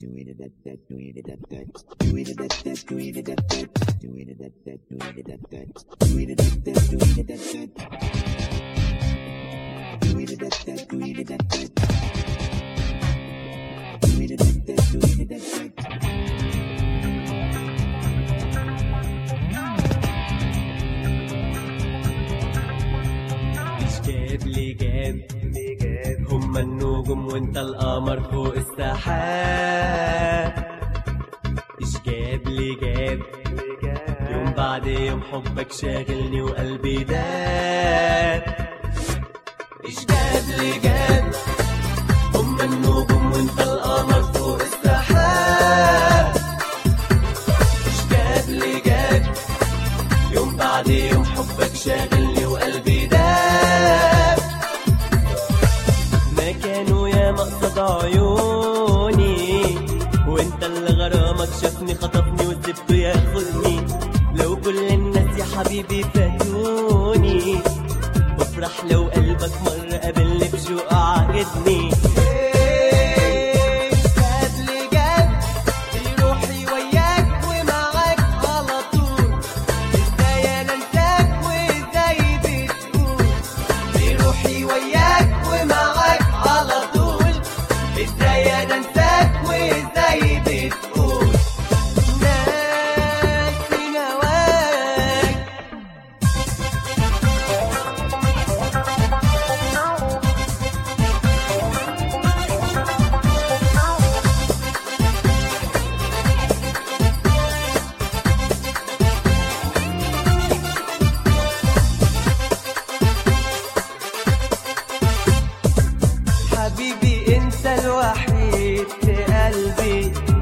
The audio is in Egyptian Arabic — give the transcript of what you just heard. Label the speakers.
Speaker 1: مش جاب لي جاب هما النجوم وانت القمر فوق السحاب مش جاب لي جاب يوم بعد يوم حبك شاغلني وقلبي داب مش جاب لي جاب هما النجوم وانت القمر فوق السحاب مش جاب لي جاب يوم بعد يوم حبك شاغلني وقلبي داب ما كانوا يا مقصد عيوني وانت اللي غرامك شافني خطفني وسبته ياخدني لو كل الناس يا حبيبي فاتوني بفرح لو قلبك مرة قابلني بشوق عاجبني جاب لي جاب في روحي وياك ومعاك على طول ازاي انا انساك وازاي بتقول في روحي وياك ومعاك على طول ازاي انا انساك وازاي بتقول ناسي نواك حبيبي انت الوحيد في قلبي